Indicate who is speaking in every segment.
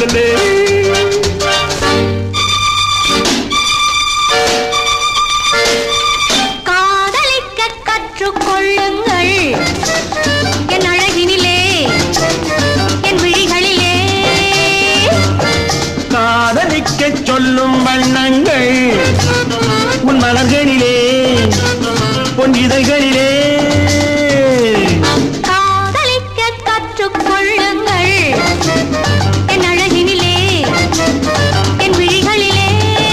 Speaker 1: வண்ணங்களே
Speaker 2: காதலிக்க கற்றுக்கொள்ளுங்கள் என் அழகினிலே என் விழிகளிலே
Speaker 1: காதலிக்கச் சொல்லும் வண்ணங்கள் உன் மலர்களிலே பொன் இதழ்களிலே
Speaker 2: காதலிக்க கற்றுக்கொள்ளுங்கள் என் அழகினிலே என் விழிகளிலே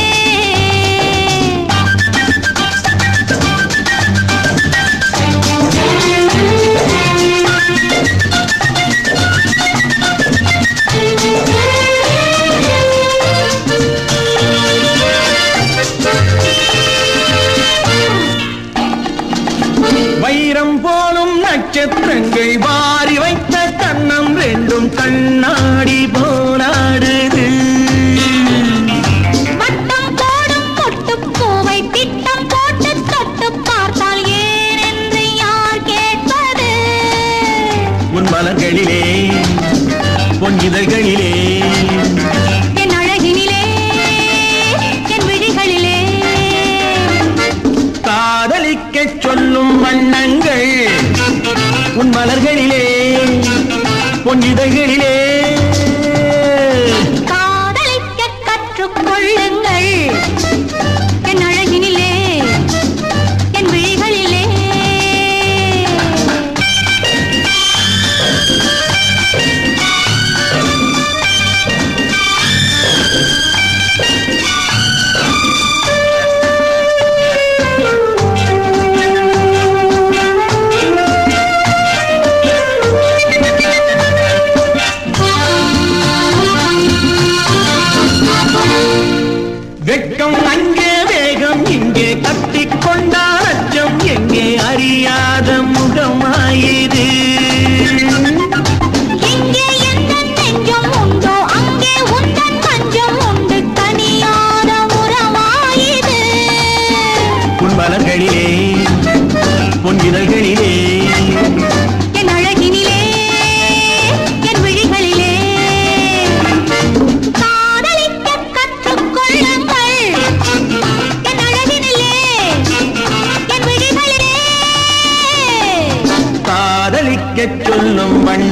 Speaker 1: வைரம் போலும் நட்சத்திரங்கள் வாரி வைத்த கண்ணம் ரெண்டும் கண்ணாடி போலாடுது
Speaker 2: வட்டம் போடும் முட்டுப்பூவை திட்டம் போட்டு தொட்டு பார்த்தால் ஏன் என்று யார் கேட்பது
Speaker 1: உன் மலர்களிலே பொன் இதழ்களிலே
Speaker 2: என் அழகினிலே என் விழிகளிலே
Speaker 1: காதலிக்கச் சொல்லும் வண்ணங்கள் உன் மலர்களிலே பொன் இதழ்களிலே
Speaker 2: காதலிக்க கற்றுக்கொள்ளுங்கள் என் அழகினிலே என் விழிகளிலே
Speaker 1: வெட்கம் அங்கே வேகம் இங்கே கட்டிக்கொண்டால் அச்சம் எங்கே அறியாத முகமாயிரு
Speaker 2: எங்கே எந்த நெஞ்சம் உண்டோ அங்கே உந்தன் மஞ்சம் உண்டு தனியாத உறவாயிது
Speaker 1: உன் மலர்களிலே பொன் இதழ்களிலே
Speaker 2: என் அழகினிலே என் விழிகளிலே காதலிக்க கற்றுக்கொள்ளுங்கள் என் அழகினிலே என் விழிகளிலே
Speaker 1: காதலிக்கச் சொல்லும் வண்ணங்கள்